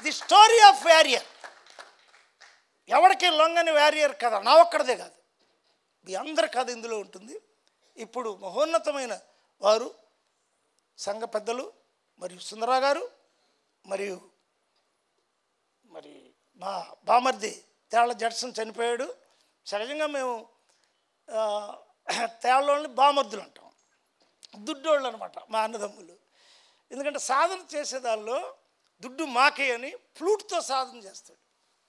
The story of warrior ఎవరికి లొంగని warrior కథ నా ఒక్కడిదే కాదు మీ అందరి కథ ఇందులో ఉంటుంది ఇప్పుడు మహోన్నతమైన వారు సంఘ పెద్దలు మరియు సుందరా గారు మరియు మరి మా బామర్ది తేళ్ల జడ్సన్ చనిపోయాడు సహజంగా మేము ఆ, తేళ్ళని బామర్దులు అంటాం దుడ్డోళ్ళు అనమాట మా అన్నదమ్ములు ఎందుకంటే సాధన చేసే దానిలో దుడ్డు మాకే అని ఫ్లూట్తో సాధన చేస్తాడు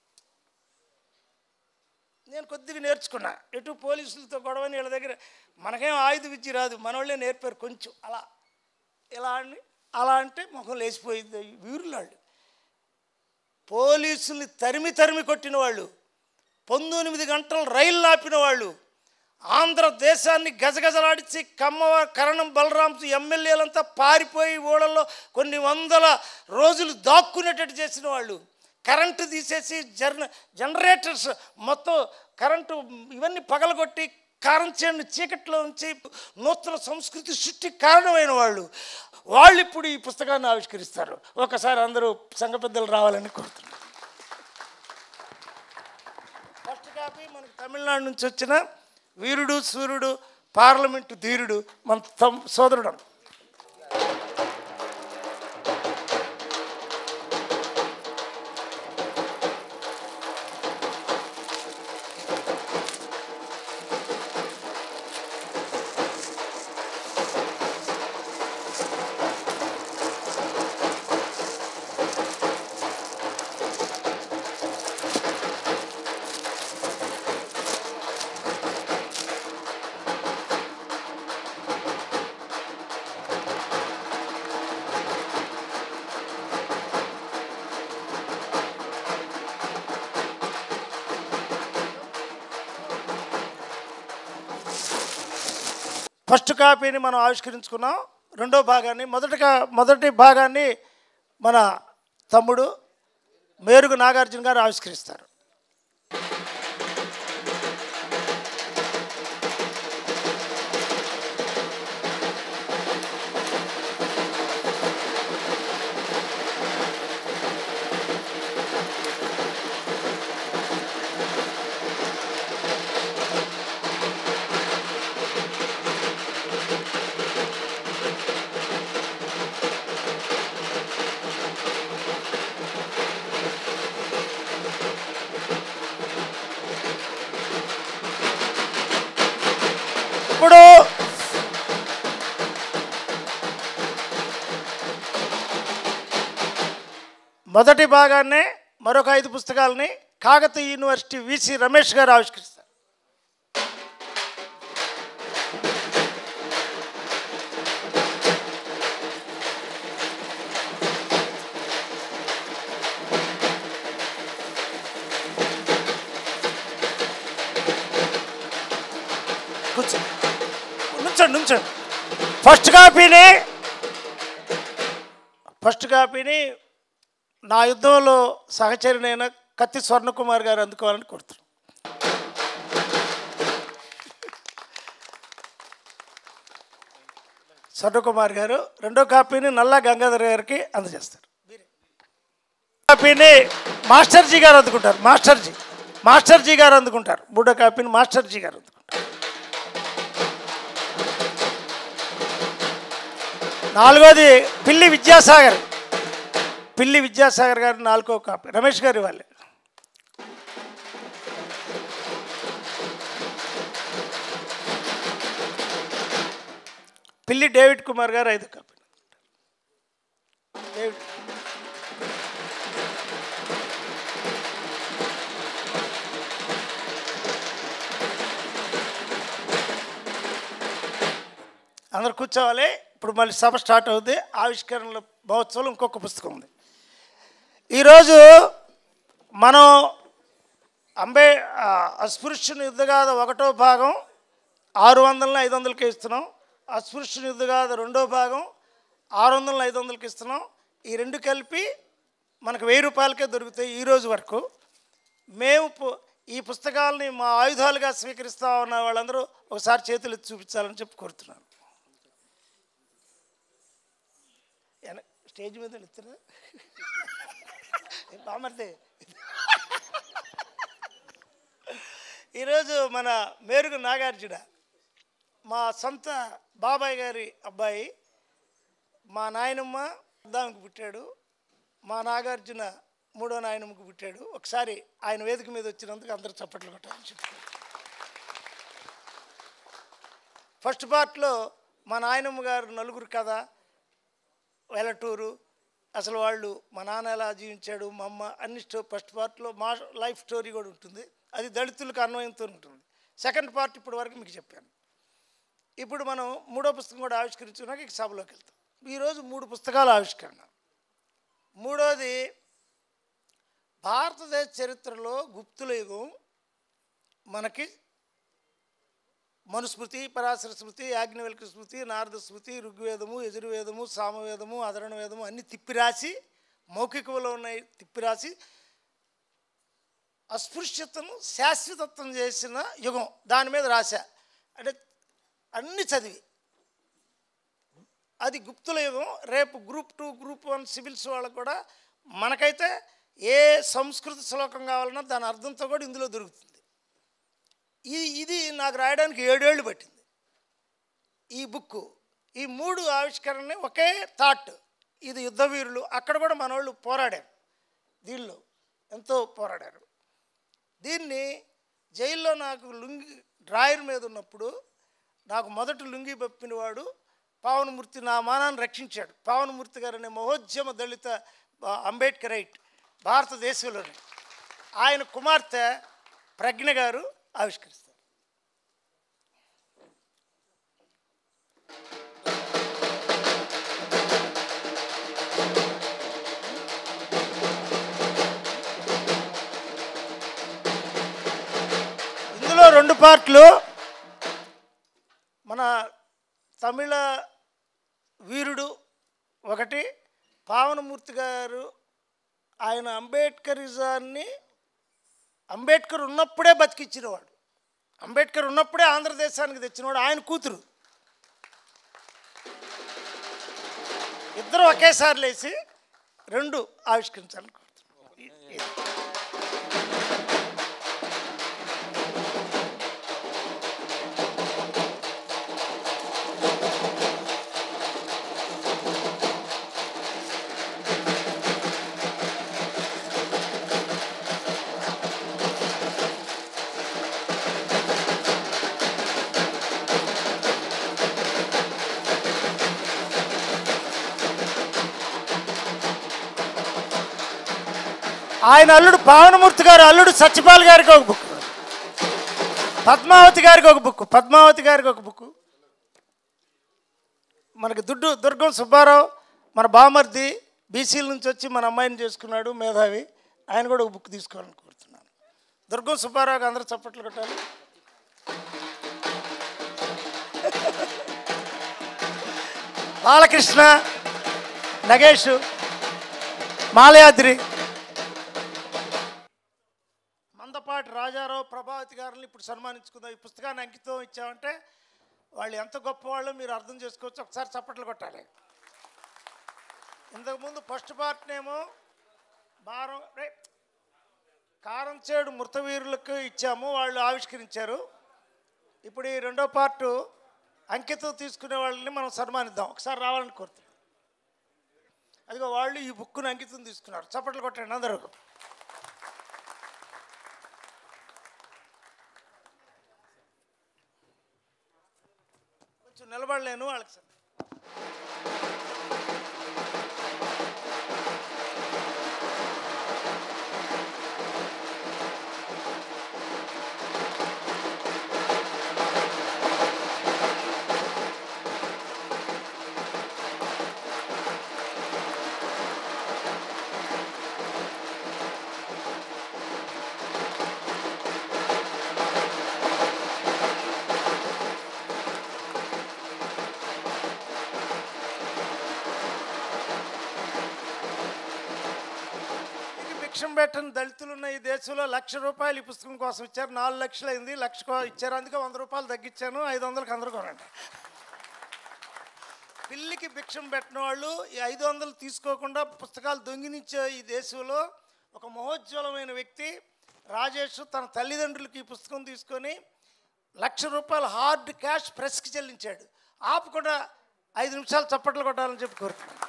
నేను కొద్దిగా నేర్చుకున్నా ఎటు పోలీసులతో గొడవని వీళ్ళ దగ్గర మనకేం ఆయుధ విద్య రాదు మనోళ్ళే నేర్పారు కొంచెం అలా ఇలా అని అలా అంటే ముఖం లేచిపోయింది వీరులాళ్ళు పోలీసుల్ని తరిమి తరిమి కొట్టిన వాళ్ళు పంతొమ్మిది గంటలు రైలు ఆపిన వాళ్ళు ఆంధ్రదేశాన్ని గజగజలాడించి కమ్మవ కరణం బలరాంస్ ఎమ్మెల్యేలంతా పారిపోయి ఊళ్ళల్లో కొన్ని వందల రోజులు దాక్కునేటట్టు చేసిన వాళ్ళు కరెంటు తీసేసి జర్న జనరేటర్స్ మొత్తం కరెంటు ఇవన్నీ పగలగొట్టి కారం చేను చీకట్లో ఉంచి నూతన సంస్కృతి సృష్టి కారణమైన వాళ్ళు వాళ్ళు ఇప్పుడు ఈ పుస్తకాన్ని ఆవిష్కరిస్తారు ఒకసారి అందరూ సంఘ పెద్దలు రావాలని కోరుతున్నారు ఫస్ట్ కాపీ మనకు తమిళనాడు నుంచి వచ్చిన వీరుడు సూర్యుడు పార్లమెంటు ధీరుడు మన తమ్ సోదరుడు ఫస్ట్ కాపీని మనం ఆవిష్కరించుకున్నాం రెండో భాగాన్ని మొదటిగా మొదటి భాగాన్ని మన తమ్ముడు మేరుగు నాగార్జున గారు ఆవిష్కరిస్తారు ఇప్పుడు మొదటి భాగాన్ని మరొక ఐదు పుస్తకాలని కాకతీయ యూనివర్సిటీ విసి రమేష్ గారు ఆవిష్కరిస్తారు కూర్చో నుంచండి నుంచండి ఫస్ట్ కాపీని ఫస్ట్ కాపీని నా యుద్ధంలో సహచరినైన కత్తి స్వర్ణకుమార్ గారు అందుకోవాలని కోరుతున్నాను స్వర్ణకుమార్ గారు రెండో కాపీని నల్లా గంగాధర్ గారికి అందజేస్తారు కాపీని మాస్టర్జీ గారు అందుకుంటారు మాస్టర్జీ మాస్టర్జీ గారు అందుకుంటారు మూడో కాపీని మాస్టర్జీ గారు అందుకుంటారు నాలుగోది పిల్లి విద్యాసాగర్ పిల్లి విద్యాసాగర్ గారు నాలుగో కాపీ రమేష్ గారు ఇవ్వాలి పిల్లి డేవిడ్ కుమార్ గారు ఐదు కాపీ డేవిడ్ అందరు కూర్చోవాలి ఇప్పుడు మళ్ళీ సభ స్టార్ట్ అవుతుంది ఆవిష్కరణల మహోత్సవం ఇంకొక పుస్తకం ఉంది ఈరోజు మనం అంబే ఆ, అస్పృశ్యుని యుద్ధగాథ ఒకటో భాగం ఆరు వందలని ఐదు వందలకి ఇస్తున్నాం అస్పృశ్యుని యుద్ధగాథ రెండో భాగం ఆరు వందలని ఐదు వందలకి ఇస్తున్నాం ఈ రెండు కలిపి మనకు వెయ్యి రూపాయలకే దొరుకుతాయి ఈ రోజు వరకు మేము పు- ఈ పుస్తకాలని మా ఆయుధాలుగా స్వీకరిస్తా ఉన్న వాళ్ళందరూ ఒకసారి చేతులు ఎత్తి చూపించాలని చెప్పి కోరుతున్నాను ఎన- స్టేజ్ మీద ఎత్తురా బామర్ది ఈరోజు మన మేరుగు నాగార్జున మా సొంత బాబాయ్ గారి అబ్బాయి మా నాయనమ్మ అద్దానికి పుట్టాడు మా నాగార్జున మూడో నాయనమ్మకి పుట్టాడు ఒకసారి ఆయన వేదిక మీద వచ్చినందుకు అందరూ చప్పట్లు కొట్టాలని చెప్తారు ఫస్ట్ పార్ట్లో మా నాయనమ్మ గారు నలుగురు కథ వెలటూరు అసలు వాళ్ళు మా నాన్న ఎలా జీవించాడు మా అమ్మ అన్ని స్టో ఫస్ట్ పార్ట్లో మా లైఫ్ స్టోరీ కూడా ఉంటుంది అది దళితులకు అన్వయంతో ఉంటుంది సెకండ్ పార్ట్ ఇప్పుడు వరకు మీకు చెప్పాను ఇప్పుడు మనం మూడో పుస్తకం కూడా ఆవిష్కరించుకున్నాక ఇక సభలోకి వెళ్తాం ఈరోజు మూడు పుస్తకాల ఆవిష్కరణ మూడోది భారతదేశ చరిత్రలో గుప్తుల యుగం మనకి మనుస్మృతి పరాశర స్మృతి యాజ్ఞవల్క స్మృతి నారద స్మృతి ఋగ్వేదము యజుర్వేదము సామవేదము అధరణ వేదము అన్ని తిప్పిరాసి మౌఖికములో ఉన్నాయి తిప్పిరాసి అస్పృశ్యతను శాశ్వతత్వం చేసిన యుగం దాని మీద రాశా అంటే అన్ని చదివి అది గుప్తుల యుగం రేపు group two group one civils వాళ్ళకు కూడా మనకైతే ఏ సంస్కృత శ్లోకం కావాలన్నా దాని అర్థంతో కూడా ఇందులో దొరుకుతుంది ఇది ఇది నాకు రాయడానికి ఏడేళ్ళు పట్టింది ఈ బుక్ ఈ మూడు ఆవిష్కరణని ఒకే థాట్ ఇది యుద్ధవీరులు అక్కడ కూడా మన వాళ్ళు పోరాడారు దీనిలో ఎంతో పోరాడారు దీన్ని జైల్లో నాకు లుంగి డ్రాయర్ మీద ఉన్నప్పుడు నాకు మొదటి లుంగి పప్పినవాడు పావనమూర్తి నా మానాన్ని రక్షించాడు పావనమూర్తి గారు అనే మహోద్యమ దళిత ఆ, అంబేద్కరైట్ భారతదేశంలోనే ఆయన కుమార్తె ప్రజ్ఞ గారు ఆవిష్కరిస్తారు ఇందులో రెండు పార్ట్లు మన తమిళ వీరుడు ఒకటి పావనమూర్తి గారు ఆయన అంబేద్కరిజాన్ని అంబేద్కర్ ఉన్నప్పుడే బతికిచ్చినవాడు అంబేద్కర్ ఉన్నప్పుడే ఆంధ్రదేశానికి తెచ్చినవాడు ఆయన కూతురు ఇద్దరు ఒకేసారి లేచి రెండు ఆవిష్కరించాలనుకుంటున్నాను ఇది. ఆయన అల్లుడు పావనమూర్తి గారు అల్లుడు సత్యపాల్ గారికి ఒక బుక్ పద్మావతి గారికి ఒక బుక్ పద్మావతి గారికి ఒక బుక్ మనకి దుడ్డు దుర్గం సుబ్బారావు మన బామర్ది బీసీల నుంచి వచ్చి మన అమ్మాయిని చేసుకున్నాడు మేధావి ఆయన కూడా ఒక బుక్ తీసుకోవాలని కోరుతున్నాను దుర్గం సుబ్బారావుకి అందరూ చప్పట్లు కొట్టాలి బాలకృష్ణ నగేష్ మాలయాద్రి మందపాటి రాజారావు ప్రభావతి గారిని ఇప్పుడు సన్మానించుకుందాం ఈ పుస్తకాన్ని అంకితం ఇచ్చామంటే వాళ్ళు ఎంత గొప్పవాళ్ళో మీరు అర్థం చేసుకోవచ్చు ఒకసారి చప్పట్లు కొట్టాలి ఇంతకుముందు ఫస్ట్ పార్ట్నేమో భారం రే కారం చేడు మృతవీరులకు ఇచ్చాము వాళ్ళు ఆవిష్కరించారు ఇప్పుడు ఈ రెండో పార్టు అంకితం తీసుకునే వాళ్ళని మనం సన్మానిద్దాం ఒకసారి రావాలని కోరుతున్నాం అదిగో వాళ్ళు ఈ బుక్ను అంకితం తీసుకున్నారు చప్పట్లు కొట్టండి అందరూ కొంచెం నిలబడలేను వాళ్ళకి సార్ ఇంటికి భిక్షం పెట్టని దళితులు ఉన్న ఈ దేశంలో లక్ష రూపాయలు ఈ పుస్తకం కోసం ఇచ్చారు నాలుగు లక్షలు అయింది లక్ష కో- ఇచ్చారు అందుకే వంద రూపాయలు తగ్గించాను ఐదు వందలకి అందరూ కొనండి పిల్లికి భిక్షం పెట్టిన వాళ్ళు ఈ ఐదు వందలు తీసుకోకుండా పుస్తకాలు దొంగిలించే ఈ దేశంలో ఒక మహోజ్వలమైన వ్యక్తి రాజేష్ తన తల్లిదండ్రులకి ఈ పుస్తకం తీసుకొని లక్ష రూపాయలు హార్డ్ క్యాష్ ప్రెస్కి చెల్లించాడు ఆపకుండా ఐదు నిమిషాలు చప్పట్లు కొట్టాలని చెప్పి కోరుతున్నాను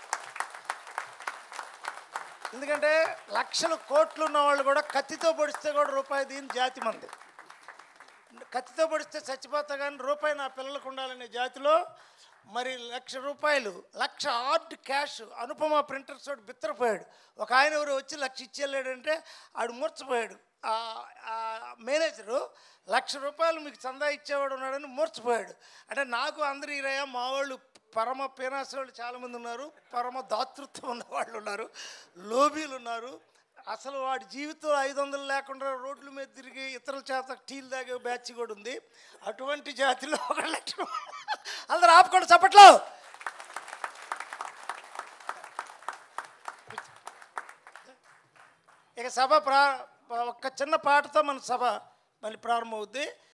ఎందుకంటే లక్షల కోట్లు ఉన్న వాళ్ళు కూడా కత్తితో పొడిస్తే కూడా రూపాయి దీని జాతి మంది కత్తితో పొడిస్తే చచ్చిపోతా కానీ రూపాయి నా పిల్లలకు ఉండాలనే జాతిలో మరి లక్ష రూపాయలు లక్ష హార్డ్ క్యాష్ అనుపమ ప్రింటర్స్ తోటి బిత్తరపోయాడు ఒక ఆయన ఎవరు వచ్చి లక్ష ఇచ్చేళ్ళాడంటే ఆడు మూర్చపోయాడు ఆ ఆ మేనేజరు లక్ష రూపాయలు మీకు చందా ఇచ్చేవాడు ఉన్నాడని మూర్చపోయాడు అంటే నాకు అందరూ ఇరయ్య మా వాళ్ళు పరమ పేనాసి వాళ్ళు చాలామంది ఉన్నారు పరమ దాతృత్వం ఉన్న వాళ్ళు ఉన్నారు లోబీలు ఉన్నారు అసలు వాడి జీవితం ఐదు వందలు లేకుండా రోడ్ల మీద తిరిగి ఇతరుల చేత టీలు తాగే బ్యాచ్ కూడా ఉంది అటువంటి జాతిలో ఒక లక్షణం అందరూ ఆపుకోండి చప్పట్లో ఇక సభ ప్రా ఒక్క చిన్న పాటతో మన సభ మళ్ళీ ప్రారంభమవుద్ది